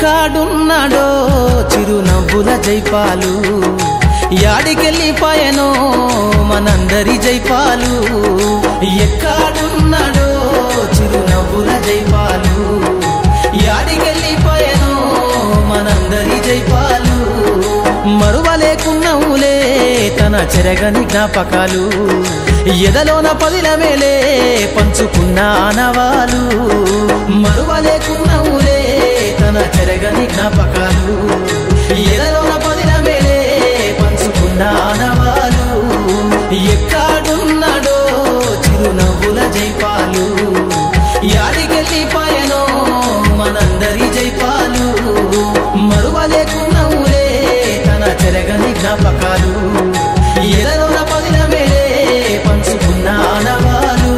ఎక్కాడున్నాడో చిరునవ్వుల జైపాలు యాడికెళ్ళిపాయనో మనందరి జైపాలు ఎక్కాడున్నాడో చిరునవ్వుల జైపాలు యాడికెళ్ళిపాయనో మనందరి జైపాలు మరువలేకున్నవులే తన చెరగని జ్ఞాపకాలు ఎదలోన పదిల మేలే పంచుకున్న ఆనవాలు మరువలేకున్నవులే తన చెరగని జ్ఞాపకాలు ఎదలోన పదిల మేలే పంచుకున్న ఆనవాలు ఎక్కాడున్నాడో చిరునవ్వుల జైపాలు యాడికెళ్ళిపాయనో మనందరి జైపాలు మరువలేకున్నవులే తన చెరగని జ్ఞాపకాలు ఎదలోన పదిల మేలే పంచుకున్న ఆనవాలు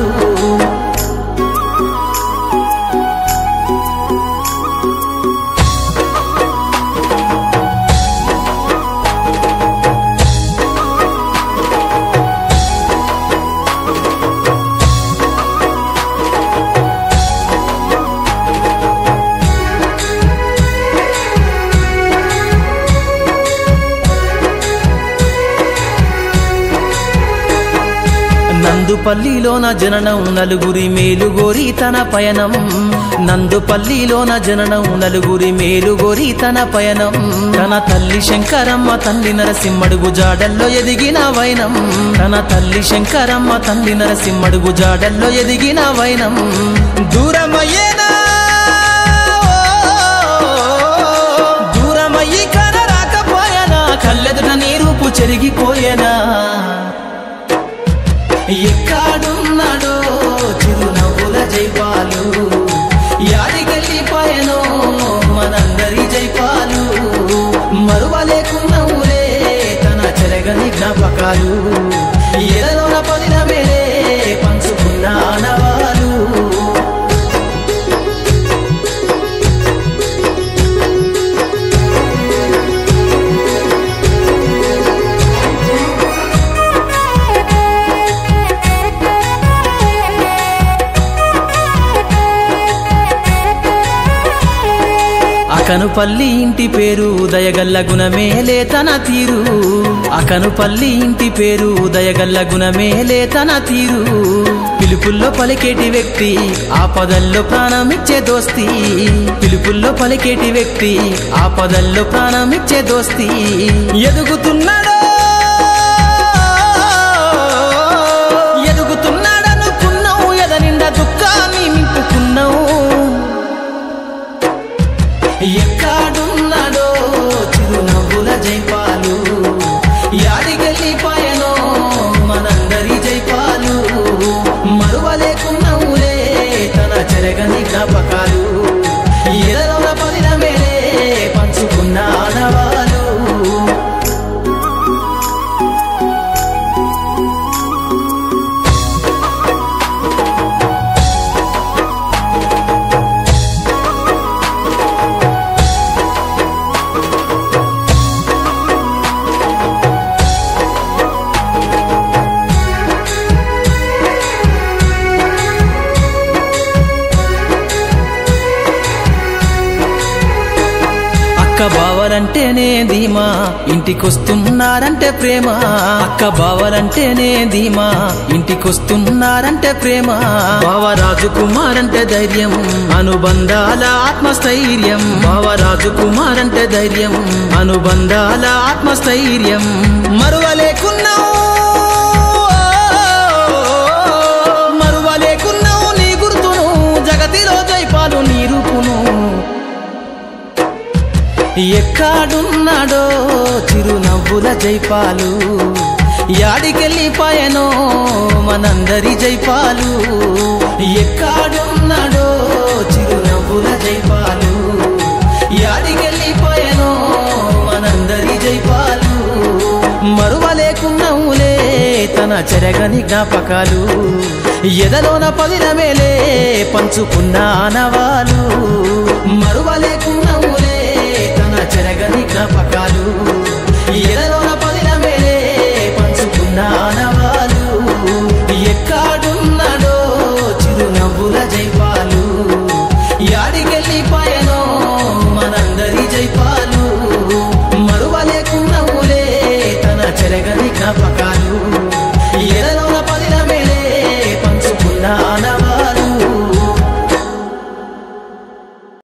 నందుపల్లిలోన జననం నలుగురి మేలుగోరి తన పయనం నందుపల్లిలోన జననం నలుగురి మేలుగోరి తన పయనం తన తల్లి శంకరమ్మ తల్లి నరసింహడుగు జాడల్లో ఎదిగిన వైనం తన తల్లి శంకరమ్మ తల్లి నరసింహడుగు జాడల్లో ఎదిగిన వైనం దూరమయ్యేనా దూరమయ్యి కన రాకపోయేనా కళ్ళెదుట నీ రూపు చెరిగిపోయేనా ఎక్కాడున్నాడో చిరునవ్వుల జైపాలు యాడికెళ్ళిపోయానో మనందరి జైపాలు మరువలేకున్నవులే తన చెరగని జ్ఞాపకాలు ఎదలోన పదిన మేలే పంచుకున్న ఆనవాలు అకనుపల్లి ఇంటి పేరు దయగల్ల గుణమేలే తన తీరు అకనుపల్లి ఇంటి పేరు దయగల్ల గుణమేలే తన తీరు పిలుపుల్లో పలికేటి వ్యక్తి ఆపదల్లో ప్రాణమిచ్చే దోస్తి పిలుపుల్లో పలికేటి వ్యక్తి ఆపదల్లో ప్రాణమిచ్చే దోస్తి ఎదుగుతున్నాడో ఎదుగుతున్నాడనుకున్నావు ఎదనిండా దుఃఖాన్ని నింపుకున్నావు ఎక్కాడున్నాడో చిరునవ్వుల జైపాలు యాడికెళ్ళిపాయనో మనందరి జైపాలు మరువలేకున్నవులే తన చెరగని జ్ఞాపకాలు ఎదలోన పదిన మేలే పంచుకున్న ఆనవాలు అక్క బావలంటేనే ధీమా ఇంటికొస్తున్నారంటే ప్రేమ అక్క బావలంటేనే ధీమా ఇంటికొస్తున్నారంటే ప్రేమ బావ రాజకుమార్ అంటే ధైర్యం అనుబంధాల ఆత్మస్థైర్యం బావ రాజకుమార్ అంటే ధైర్యం అనుబంధాల ఆత్మస్థైర్యం మరువలేకున్నావు మరువలేకున్నావు నీ గుర్తును జగతిలో జైపాలు నీ రూపును ఎక్కాడున్నాడో చిరునవ్వుల జైపాలు యాడికెళ్ళిపాయనో మనందరి జైపాలు ఎక్కాడున్నాడో చిరునవ్వుల జైపాలు యాడికెళ్ళిపాయనో మనందరి జైపాలు మరువలేకున్నవులే తన చెరగని జ్ఞాపకాలు ఎదలోన పదిల మేలే పంచుకున్న ఆనవాలు మరువలేకున్నవులే తన చెరగని జ్ఞాపకాలు ఎదలోన పదిల మేలే పంచుకున్న ఆనవాలు ఎక్కాడున్నాడో చిరునవ్వుల జైపాలు యాడికెళ్ళిపాయనో మనందరి చిన్ననాటి జ్ఞాపకాలు ఎదలోన పదిల మేడే పంచుకున్న ఆనా